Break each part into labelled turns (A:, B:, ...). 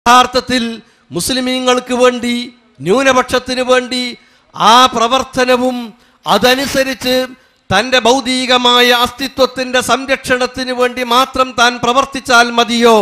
A: യഥാർത്ഥത്തിൽ മുസ്ലിമീങ്ങൾക്ക് വേണ്ടി ന്യൂനപക്ഷത്തിന് വേണ്ടി ആ പ്രവർത്തനവും അതനുസരിച്ച് തൻ്റെ ഭൗതികമായ അസ്തിത്വത്തിൻ്റെ സംരക്ഷണത്തിന് വേണ്ടി മാത്രം താൻ പ്രവർത്തിച്ചാൽ മതിയോ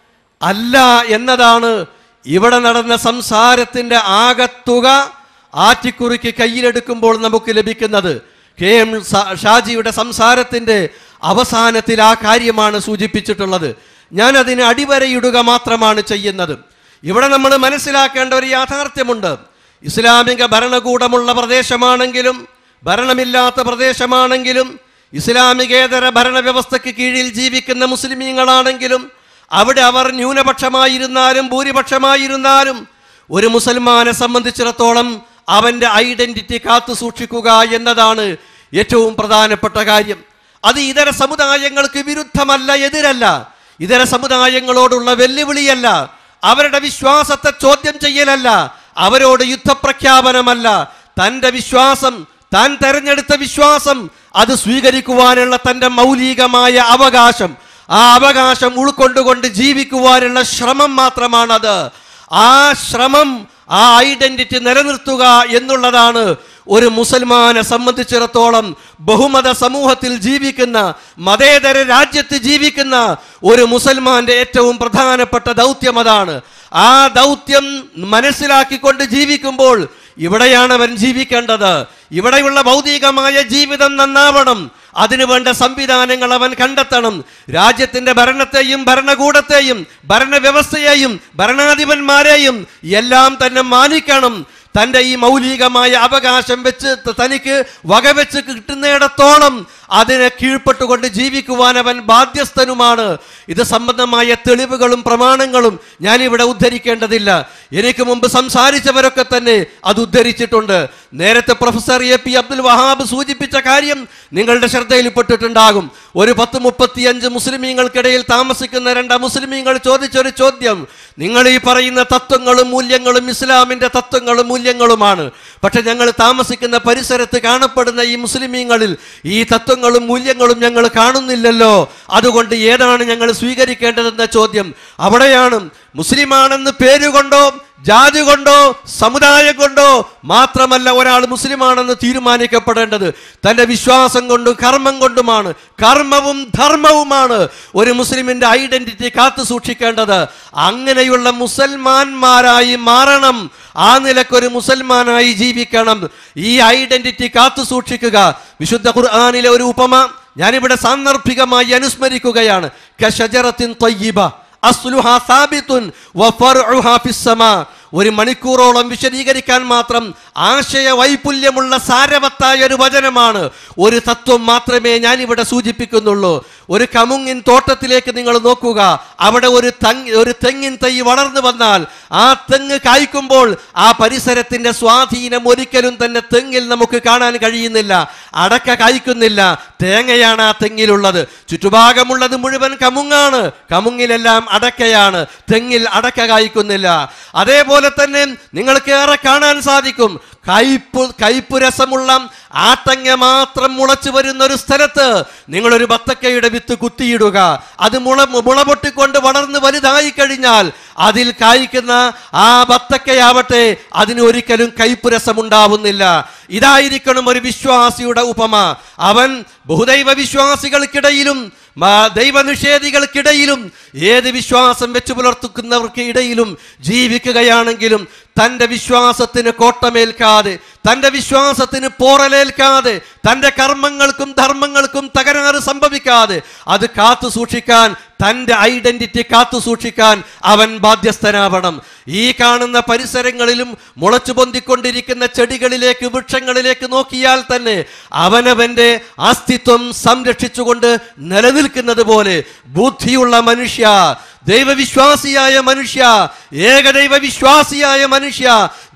A: അല്ല എന്നതാണ് ഇവിടെ നടന്ന സംസാരത്തിൻ്റെ ആകത്തുക ആറ്റിക്കുറിക്ക് കയ്യിലെടുക്കുമ്പോൾ നമുക്ക് ലഭിക്കുന്നത് കെ എം സ- ഷാജിയുടെ സംസാരത്തിൻ്റെ അവസാനത്തിൽ ആ കാര്യമാണ് സൂചിപ്പിച്ചിട്ടുള്ളത് ഞാൻ അതിന് അടിവരയിടുക മാത്രമാണ് ചെയ്യുന്നത് ഇവിടെ നമ്മൾ മനസ്സിലാക്കേണ്ട ഒരു യാഥാർത്ഥ്യമുണ്ട് ഇസ്ലാമിക ഭരണകൂടമുള്ള പ്രദേശമാണെങ്കിലും ഭരണമില്ലാത്ത പ്രദേശമാണെങ്കിലും ഇസ്ലാമികേതര ഭരണവ്യവസ്ഥയ്ക്ക് കീഴിൽ ജീവിക്കുന്ന മുസ്ലിമീങ്ങളാണെങ്കിലും അവിടെ അവർ ന്യൂനപക്ഷമായിരുന്നാലും ഭൂരിപക്ഷമായിരുന്നാലും ഒരു മുസൽമാനെ സംബന്ധിച്ചിടത്തോളം അവൻ്റെ ഐഡന്റിറ്റി കാത്തു സൂക്ഷിക്കുക എന്നതാണ് ഏറ്റവും പ്രധാനപ്പെട്ട കാര്യം അത് ഇതര സമുദായങ്ങൾക്ക് വിരുദ്ധമല്ല എതിരല്ല ഇതര സമുദായങ്ങളോടുള്ള വെല്ലുവിളിയല്ല അവരുടെ വിശ്വാസത്തെ ചോദ്യം ചെയ്യലല്ല അവരോട് യുദ്ധപ്രഖ്യാപനമല്ല തൻ്റെ വിശ്വാസം താൻ തെരഞ്ഞെടുത്ത വിശ്വാസം അത് സ്വീകരിക്കുവാനുള്ള തൻ്റെ മൗലികമായ അവകാശം ആ അവകാശം ഉൾക്കൊണ്ടുകൊണ്ട് ജീവിക്കുവാനുള്ള ശ്രമം മാത്രമാണത് ആ ശ്രമം ആ ഐഡന്റിറ്റി നിലനിർത്തുക എന്നുള്ളതാണ് ഒരു മുസൽമാനെ സംബന്ധിച്ചിടത്തോളം ബഹുമത സമൂഹത്തിൽ ജീവിക്കുന്ന മതേതര രാജ്യത്ത് ജീവിക്കുന്ന ഒരു മുസൽമാന്റെ ഏറ്റവും പ്രധാനപ്പെട്ട ദൗത്യം അതാണ് ആ ദൗത്യം മനസ്സിലാക്കിക്കൊണ്ട് ജീവിക്കുമ്പോൾ ഇവിടെയാണ് അവൻ ജീവിക്കേണ്ടത് ഇവിടെയുള്ള ഭൗതികമായ ജീവിതം നന്നാവണം അതിനുവേണ്ട സംവിധാനങ്ങൾ അവൻ കണ്ടെത്തണം രാജ്യത്തിന്റെ ഭരണത്തെയും ഭരണകൂടത്തെയും ഭരണവ്യവസ്ഥയെയും ഭരണാധിപന്മാരെയും എല്ലാം തന്നെ മാനിക്കണം തൻ്റെ ഈ മൗലികമായ അവകാശം വെച്ച് ത- തനിക്ക് വകവെച്ച് കിട്ടുന്നിടത്തോളം അതിനെ കീഴ്പ്പെട്ടുകൊണ്ട് ജീവിക്കുവാൻ അവൻ ബാധ്യസ്ഥനുമാണ് ഇത് സംബന്ധമായ തെളിവുകളും പ്രമാണങ്ങളും ഞാനിവിടെ ഉദ്ധരിക്കേണ്ടതില്ല എനിക്ക് മുമ്പ് സംസാരിച്ചവരൊക്കെ തന്നെ അത് ഉദ്ധരിച്ചിട്ടുണ്ട് നേരത്തെ professor A P Abdul Wahab സൂചിപ്പിച്ച കാര്യം നിങ്ങളുടെ ശ്രദ്ധയിൽപ്പെട്ടിട്ടുണ്ടാകും ഒരു പത്ത് മുപ്പത്തിയഞ്ച് മുസ്ലിമീങ്ങൾക്കിടയിൽ താമസിക്കുന്ന രണ്ട് മുസ്ലിമീങ്ങൾ ചോദിച്ചൊരു ചോദ്യം നിങ്ങൾ ഈ പറയുന്ന തത്വങ്ങളും മൂല്യങ്ങളും ഇസ്ലാമിന്റെ തത്വങ്ങളും മൂല്യങ്ങളുമാണ് പക്ഷെ ഞങ്ങൾ താമസിക്കുന്ന പരിസരത്ത് കാണപ്പെടുന്ന ഈ മുസ്ലിമീങ്ങളിൽ ഈ തത്വങ്ങളും മൂല്യങ്ങളും ഞങ്ങൾ കാണുന്നില്ലല്ലോ അതുകൊണ്ട് ഏതാണ് ഞങ്ങൾ സ്വീകരിക്കേണ്ടതെന്ന ചോദ്യം അവിടെയാണ് മുസ്ലിമാണെന്ന് പേരുകൊണ്ടോ ജാതി കൊണ്ടോ സമുദായം കൊണ്ടോ മാത്രമല്ല ഒരാൾ മുസ്ലിമാണെന്ന് തീരുമാനിക്കപ്പെടേണ്ടത് തൻ്റെ വിശ്വാസം കൊണ്ടും കർമ്മം കൊണ്ടുമാണ് കർമ്മവും ധർമ്മവുമാണ് ഒരു മുസ്ലിമിന്റെ ഐഡന്റിറ്റി കാത്തു സൂക്ഷിക്കേണ്ടത് അങ്ങനെയുള്ള മുസൽമാന്മാരായി മാറണം ആ നിലക്കൊരു മുസൽമാനായി ജീവിക്കണം ഈ ഐഡന്റിറ്റി കാത്തു സൂക്ഷിക്കുക വിശുദ്ധ ഖുർആാനിലെ ഒരു ഉപമ ഞാനിവിടെ സാന്ദർഭികമായി അനുസ്മരിക്കുകയാണ് കഷജറത്തിൻ ത്വയ്യിബ അസ്ലുഹാ സാബിത്തുൻ വഫർഉഹാ ഫിസ്സമാ ഒരു മണിക്കൂറോളം വിശദീകരിക്കാൻ മാത്രം ആശയ വൈപുല്യമുള്ള സാരവത്തായ ഒരു വചനമാണ് ഒരു തത്വം മാത്രമേ ഞാൻ ഇവിടെ സൂചിപ്പിക്കുന്നുള്ളൂ ഒരു കമുങ്ങിൻ തോട്ടത്തിലേക്ക് നിങ്ങൾ നോക്കുക അവിടെ ഒരു തങ് ഒരു തെങ്ങിൻ തൈ വളർന്നു വന്നാൽ ആ തെങ്ങ് കായ്ക്കുമ്പോൾ ആ പരിസരത്തിന്റെ സ്വാധീനം ഒരിക്കലും തന്നെ തെങ്ങിൽ നമുക്ക് കാണാൻ കഴിയുന്നില്ല അടക്ക കായ്ക്കുന്നില്ല തേങ്ങയാണ് ആ തെങ്ങിലുള്ളത് ചുറ്റുഭാഗമുള്ളത് മുഴുവൻ കമുങ്ങാണ് കമുങ്ങിലെല്ലാം അടക്കയാണ് തെങ്ങിൽ അടക്ക കായ്ക്കുന്നില്ല അതേപോലെ തന്നെ നിങ്ങൾക്ക് ഏറെ കാണാൻ സാധിക്കും കയ്പ് കയ്പ് രസമുള്ള ആത്തങ്ങ മാത്രം മുളച്ചു വരുന്ന ഒരു സ്ഥലത്ത് നിങ്ങളൊരു ബത്തക്കയുടെ വിത്ത് കുത്തിയിടുക അത് മുള മുള പൊട്ടിക്കൊണ്ട് വളർന്ന് വലുതായി കഴിഞ്ഞാൽ അതിൽ കായ്ക്കുന്ന ആ ബത്തക്കയാവട്ടെ അതിന് ഒരിക്കലും കയ്പ് രസമുണ്ടാവുന്നില്ല ഇതായിരിക്കണം ഒരു വിശ്വാസിയുടെ ഉപമ അവൻ ബഹുദൈവ വിശ്വാസികൾക്കിടയിലും മ- ദൈവനിഷേധികൾക്കിടയിലും ഏത് വിശ്വാസം വെച്ച് പുലർത്തുന്നവർക്ക് ഇടയിലും ജീവിക്കുകയാണെങ്കിലും തൻ്റെ വിശ്വാസത്തിന് കോട്ടമേൽക്കാതെ തൻ്റെ വിശ്വാസത്തിന് പോറലേൽക്കാതെ തൻ്റെ കർമ്മങ്ങൾക്കും ധർമ്മങ്ങൾക്കും തകരാറ് സംഭവിക്കാതെ അത് കാത്തു സൂക്ഷിക്കാൻ തൻ്റെ ഐഡന്റിറ്റി കാത്തു സൂക്ഷിക്കാൻ അവൻ ബാധ്യസ്ഥനാവണം ഈ കാണുന്ന പരിസരങ്ങളിലും മുളച്ചു പൊന്തിക്കൊണ്ടിരിക്കുന്ന ചെടികളിലേക്ക് വൃക്ഷങ്ങളിലേക്ക് നോക്കിയാൽ തന്നെ അവനവൻ്റെ അസ്തിത്വം സംരക്ഷിച്ചുകൊണ്ട് നിലനിൽക്കുന്നത് പോലെ ബുദ്ധിയുള്ള മനുഷ്യ ദൈവവിശ്വാസിയായ മനുഷ്യ ഏകദൈവ വിശ്വാസിയായ മനുഷ്യ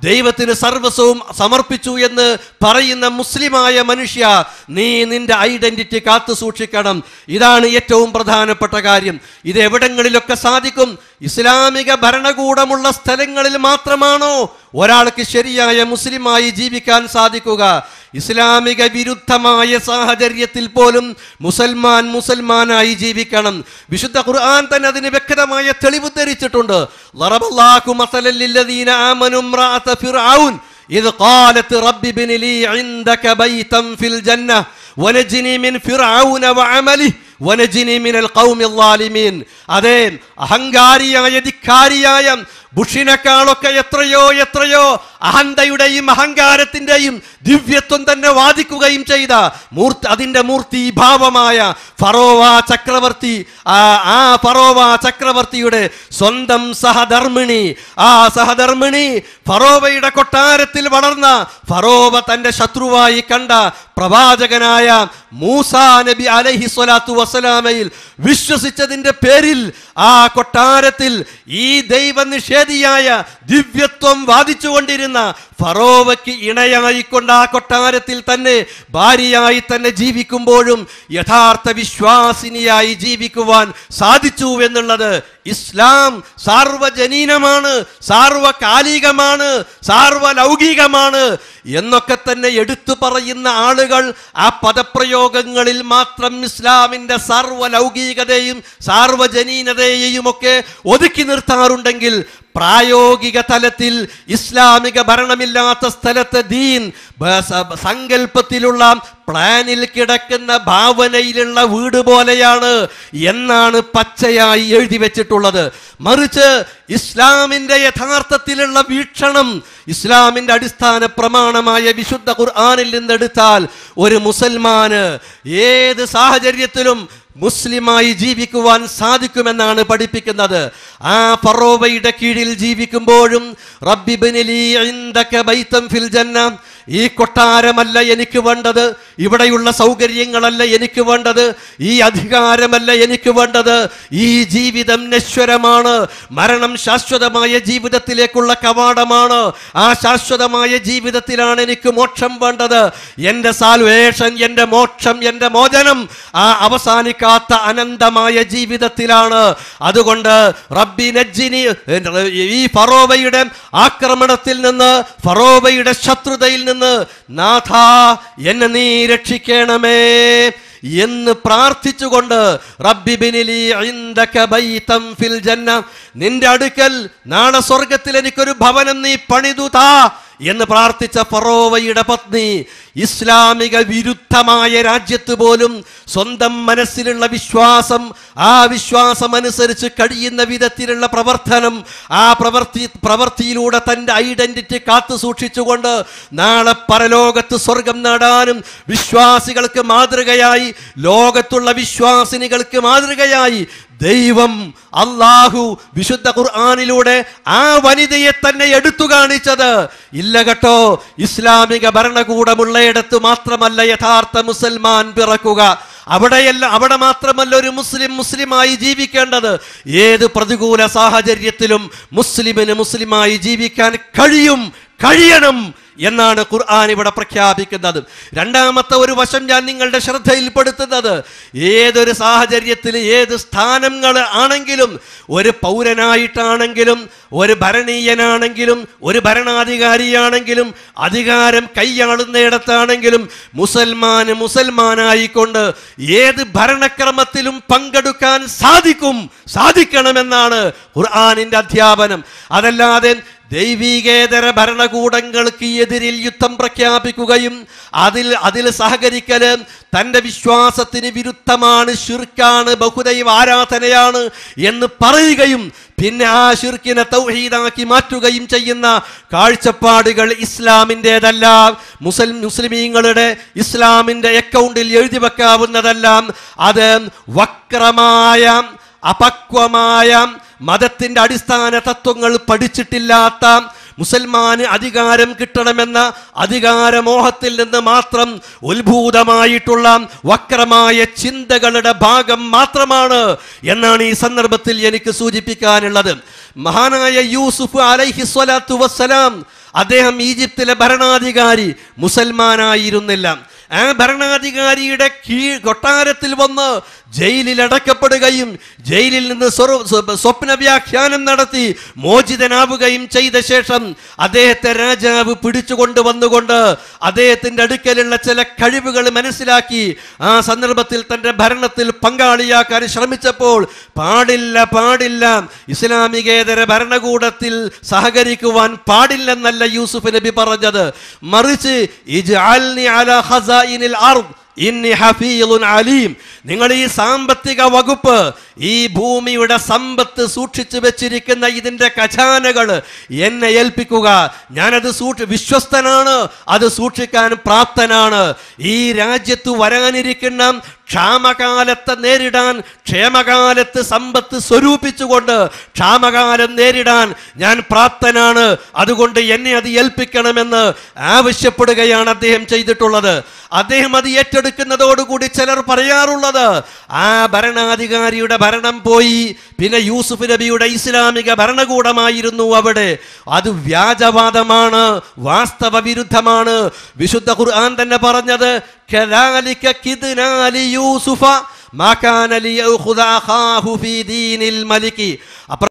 A: ദൈവത്തിന് സർവസ്വവും സമർപ്പിച്ചു എന്ന് പറയുന്ന മുസ്ലിമായ മനുഷ്യ നീ നിന്റെ ഐഡന്റിറ്റി കാത്തു സൂക്ഷിക്കണം ഇതാണ് ഏറ്റവും പ്രധാനപ്പെട്ട കാര്യം ഇത് എവിടങ്ങളിലൊക്കെ സാധിക്കും ഇസ്ലാമിക ഭരണകൂടമുള്ള സ്ഥലങ്ങളിൽ മാത്രമാണോ ഒരാൾക്ക് ശരിയായ മുസ്ലിമായി ജീവിക്കാൻ സാധിക്കുക ഇസ്ലാമിക വിരുദ്ധമായ സാഹചര്യത്തിൽ പോലും മുസൽമാൻ മുസൽമാനായി ജീവിക്കണം വിശുദ്ധ ഖുർആൻ തന്നെ അതിന് വ്യക്തമായ തെളിവ് ധരിച്ചിട്ടുണ്ട് ളറബല്ലാഹു മസലൻ ലില്ലദീന ആമനു ഇംറഅത ഫിർഔൻ إذ قالت رب ابن لي عندك بيتا في الجنة ونجني من فرعون وعمله വനജിനി മിനൽ ഖൗമി ളാലിമീൻ അതെ അഹങ്കാരിയായ ധിക്കാരിയായ ബുഷിനേക്കാളൊക്കെ എത്രയോ എത്രയോ അഹന്തയുടെയും അഹങ്കാരത്തിന്റെയും ദിവ്യത്വം തന്നെ വാദിക്കുകയും ചെയ്ത മൂർത്തി അതിന്റെ മൂർത്തി ഭാവമായ ഫറോവ ചക്രവർത്തി ആ ആ ഫറോവ ചക്രവർത്തിയുടെ സ്വന്തം സഹധർമ്മിണി ആ സഹധർമ്മിണി ഫറോവയുടെ കൊട്ടാരത്തിൽ വളർന്ന ഫറോവ തന്റെ ശത്രുവായി കണ്ട പ്രവാചകനായ മൂസാ നബി അലഹി സ്വലാത്തു വസ്സലാമയിൽ വിശ്വസിച്ചതിന്റെ പേരിൽ ആ കൊട്ടാരത്തിൽ ഈ ദൈവനിഷേധിയായ ദിവ്യത്വം വാദിച്ചുകൊണ്ടിരുന്ന ഫറോവയ്ക്ക് ഇണയായിക്കൊണ്ട് ആ കൊട്ടാരത്തിൽ തന്നെ ഭാര്യയായി തന്നെ ജീവിക്കുമ്പോഴും യഥാർത്ഥ വിശ്വാസിനിയായി ജീവിക്കുവാൻ സാധിച്ചു എന്നുള്ളത് ഇസ്ലാം സാർവജനീനമാണ് സാർവകാലികമാണ് സാർവലൗകികമാണ് എന്നൊക്കെ തന്നെ എടുത്തു പറയുന്ന ആളുകൾ ആ പദപ്രയോഗങ്ങളിൽ മാത്രം ഇസ്ലാമിന്റെ സാർവലൗകികതയും സാർവജനീനതയെയും ഒക്കെ ഒതുക്കി നിർത്താറുണ്ടെങ്കിൽ പ്രായോഗിക തലത്തിൽ ഇസ്ലാമിക ഭരണമില്ലാത്ത സ്ഥലത്തെ ദീൻ ബ- സ- സങ്കല്പത്തിലുള്ള പ്ലാനിൽ കിടക്കുന്ന ഭാവനയിലുള്ള വീട് പോലെയാണ് എന്നാണ് പച്ചയായി എഴുതി വെച്ചിട്ടുള്ളത് മറിച്ച് ഇസ്ലാമിന്റെ യഥാർത്ഥത്തിലുള്ള വീക്ഷണം ഇസ്ലാമിന്റെ അടിസ്ഥാന പ്രമാണമായ വിശുദ്ധ ഖുർആനിൽ നിന്നെടുത്താൽ ഒരു മുസൽമാന് ഏത് സാഹചര്യത്തിലും മുസ്ലിമായി ജീവിക്കുവാൻ സാധിക്കുമെന്നാണ് പഠിപ്പിക്കുന്നത് ആ ഫറോവയുടെ കീഴിൽ ജീവിക്കുമ്പോഴും റബ്ബിബ്നിലി ഇൻദക ബൈതം ഫിൽ ജന്ന ഈ കൊട്ടാരമല്ല എനിക്ക് വേണ്ടത് ഇവിടെയുള്ള സൗകര്യങ്ങളല്ല എനിക്ക് വേണ്ടത് ഈ അധികാരമല്ല എനിക്ക് വേണ്ടത് ഈ ജീവിതം നശ്വരമാണ് മരണം ശാശ്വതമായ ജീവിതത്തിലേക്കുള്ള കവാടമാണ് ആ ശാശ്വതമായ ജീവിതത്തിലാണ് എനിക്ക് മോക്ഷം വേണ്ടത് എൻ്റെ സാൽവേഷൻ എൻ്റെ മോക്ഷം എൻ്റെ മോചനം ആ അവസാനിക്കാത്ത അനന്തമായ ജീവിതത്തിലാണ് അതുകൊണ്ട് റബ്ബി നജ്ജിനി ഈ ഫറോവയുടെ ആക്രമണത്തിൽ നിന്ന് ഫറോവയുടെ ശത്രുതയിൽ നിന്ന് നാഥ എന്നെ നീ രക്ഷിക്കണമേ എന്ന് പ്രാർത്ഥിച്ചുകൊണ്ട് റബ്ബി ബിനിലി ഇൻദക ബൈതം ഫിൽ ജന്ന നിന്റെ അടുക്കൽ നാളെ സ്വർഗത്തിൽ എനിക്കൊരു ഭവനം നീ പണിതു താ എന്ന് പ്രാർത്ഥിച്ച ഫറോവയുടെ പത്നി ഇസ്ലാമിക വിരുദ്ധമായ രാജ്യത്ത് പോലും സ്വന്തം മനസ്സിലുള്ള വിശ്വാസം ആ വിശ്വാസം അനുസരിച്ച് കഴിയുന്ന വിധത്തിലുള്ള പ്രവർത്തനം ആ പ്രവർത്തി പ്രവൃത്തിയിലൂടെ തൻ്റെ ഐഡന്റിറ്റി കാത്തു സൂക്ഷിച്ചുകൊണ്ട് നാളെ പരലോകത്ത് സ്വർഗം നേടാനും വിശ്വാസികൾക്ക് മാതൃകയായി ലോകത്തുള്ള വിശ്വാസിനികൾക്ക് മാതൃകയായി ദൈവം അള്ളാഹു വിശുദ്ധ ഖുർആാനിലൂടെ ആ വനിതയെ തന്നെ എടുത്തു കാണിച്ചത് ഇല്ല കേട്ടോ ഇസ്ലാമിക ഭരണകൂടമുള്ളയിടത്ത് മാത്രമല്ല യഥാർത്ഥ മുസൽമാൻ പിറക്കുക അവിടെയല്ല അവിടെ മാത്രമല്ല ഒരു മുസ്ലിം മുസ്ലിമായി ജീവിക്കേണ്ടത് ഏത് പ്രതികൂല സാഹചര്യത്തിലും മുസ്ലിമിന് മുസ്ലിമായി ജീവിക്കാൻ കഴിയും കഴിയണം എന്നാണ് ഖുർആൻ ഇവിടെ പ്രഖ്യാപിക്കുന്നത് രണ്ടാമത്തെ ഒരു വശം ഞാൻ നിങ്ങളുടെ ശ്രദ്ധയിൽപ്പെടുത്തുന്നത് ഏതൊരു സാഹചര്യത്തിൽ ഏത് സ്ഥാനങ്ങൾ ആണെങ്കിലും ഒരു പൗരനായിട്ടാണെങ്കിലും ഒരു ഭരണീയനാണെങ്കിലും ഒരു ഭരണാധികാരിയാണെങ്കിലും അധികാരം കൈയാളുന്നിടത്താണെങ്കിലും മുസൽമാന് മുസൽമാനായിക്കൊണ്ട് ഏത് ഭരണക്രമത്തിലും പങ്കെടുക്കാൻ സാധിക്കും സാധിക്കണമെന്നാണ് ഖുർആാനിന്റെ അധ്യാപനം അതല്ലാതെ ദൈവികേതര ഭരണകൂടങ്ങൾക്ക് എതിരിൽ യുദ്ധം പ്രഖ്യാപിക്കുകയും അതിൽ അതിൽ സഹകരിക്കല് തൻ്റെ വിശ്വാസത്തിന് വിരുദ്ധമാണ് ഷിർക്കാണ് ബഹുദൈവ ആരാധനയാണ് എന്ന് പറയുകയും പിന്നെ ആ ഷിർക്കിനെ തൗഹീദാക്കി മാറ്റുകയും ചെയ്യുന്ന കാഴ്ചപ്പാടുകൾ ഇസ്ലാമിൻ്റെതല്ല മുസൽ മുസ്ലിമീങ്ങളുടെ ഇസ്ലാമിൻ്റെ അക്കൗണ്ടിൽ എഴുതി വെക്കാവുന്നതെല്ലാം അത് വക്രമായ അപക്വമായ മതത്തിന്റെ അടിസ്ഥാന തത്വങ്ങൾ പഠിച്ചിട്ടില്ലാത്ത മുസൽമാന് അധികാരം കിട്ടണമെന്ന അധികാരമോഹത്തിൽ നിന്ന് മാത്രം ഉത്ഭൂതമായിട്ടുള്ള വക്രമായ ചിന്തകളുടെ ഭാഗം മാത്രമാണ് എന്നാണ് ഈ സന്ദർഭത്തിൽ എനിക്ക് സൂചിപ്പിക്കാനുള്ളത് മഹാനായ യൂസുഫ് അലൈഹി സ്വലാത്തു വസ്സലാം അദ്ദേഹം ഈജിപ്തിലെ ഭരണാധികാരി മുസൽമാനായിരുന്നില്ല ആ ഭരണാധികാരിയുടെ കീഴ് കൊട്ടാരത്തിൽ വന്ന് ജയിലിൽ അടക്കപ്പെടുകയും ജയിലിൽ നിന്ന് സ്വറ- സ്വ- സ്വപ്ന വ്യാഖ്യാനം നടത്തി മോചിതനാവുകയും ചെയ്ത ശേഷം അദ്ദേഹത്തെ രാജാവ് പിടിച്ചുകൊണ്ട് വന്നുകൊണ്ട് അദ്ദേഹത്തിന്റെ അടുക്കലുള്ള ചില കഴിവുകൾ മനസ്സിലാക്കി ആ സന്ദർഭത്തിൽ തന്റെ ഭരണത്തിൽ പങ്കാളിയാക്കാൻ ശ്രമിച്ചപ്പോൾ പാടില്ല പാടില്ല ഇസ്ലാമികേതര ഭരണകൂടത്തിൽ സഹകരിക്കുവാൻ പാടില്ലെന്നല്ല യൂസുഫ് നബി പറഞ്ഞത് മറിച്ച് ഇജ്അൽനി അലാ ഖസായിനിൽ അർദ് ഇന്നി ഹഫീളുൻ അലീം നിങ്ങൾ ഈ സാമ്പത്തിക വകുപ്പ് ഈ ഭൂമിയുടെ സമ്പത്ത് സൂക്ഷിച്ചു വെച്ചിരിക്കുന്ന ഇതിന്റെ ഖജാനകൾ എന്നെ ഏൽപ്പിക്കുക ഞാനത് സൂക്ഷി വിശ്വസ്തനാണ് അത് സൂക്ഷിക്കാൻ പ്രാപ്തനാണ് ഈ രാജ്യത്ത് വരാനിരിക്കുന്ന ക്ഷാമകാലത്തെ നേരിടാൻ ക്ഷേമകാലത്ത് സമ്പത്ത് സ്വരൂപിച്ചുകൊണ്ട് ക്ഷാമകാലം നേരിടാൻ ഞാൻ പ്രാപ്തനാണ് അതുകൊണ്ട് എന്നെ അത് ഏൽപ്പിക്കണമെന്ന് ആവശ്യപ്പെടുകയാണ് അദ്ദേഹം ചെയ്തിട്ടുള്ളത് അദ്ദേഹം അത് ഏറ്റെടുക്കുന്നതോടുകൂടി ചിലർ പറയാറുള്ളത് ആ ഭരണാധികാരിയുടെ ഭരണം പോയി പിന്നെ യൂസുഫ് നബിയുടെ ഇസ്ലാമിക ഭരണകൂടമായിരുന്നു അവിടെ അത് വ്യാജവാദമാണ് വാസ്തവ വിരുദ്ധമാണ് വിശുദ്ധ ഖുർആൻ തന്നെ പറഞ്ഞത് كذلك كدنا ليوسف ما كان ليأخذ أخاه في دين الملك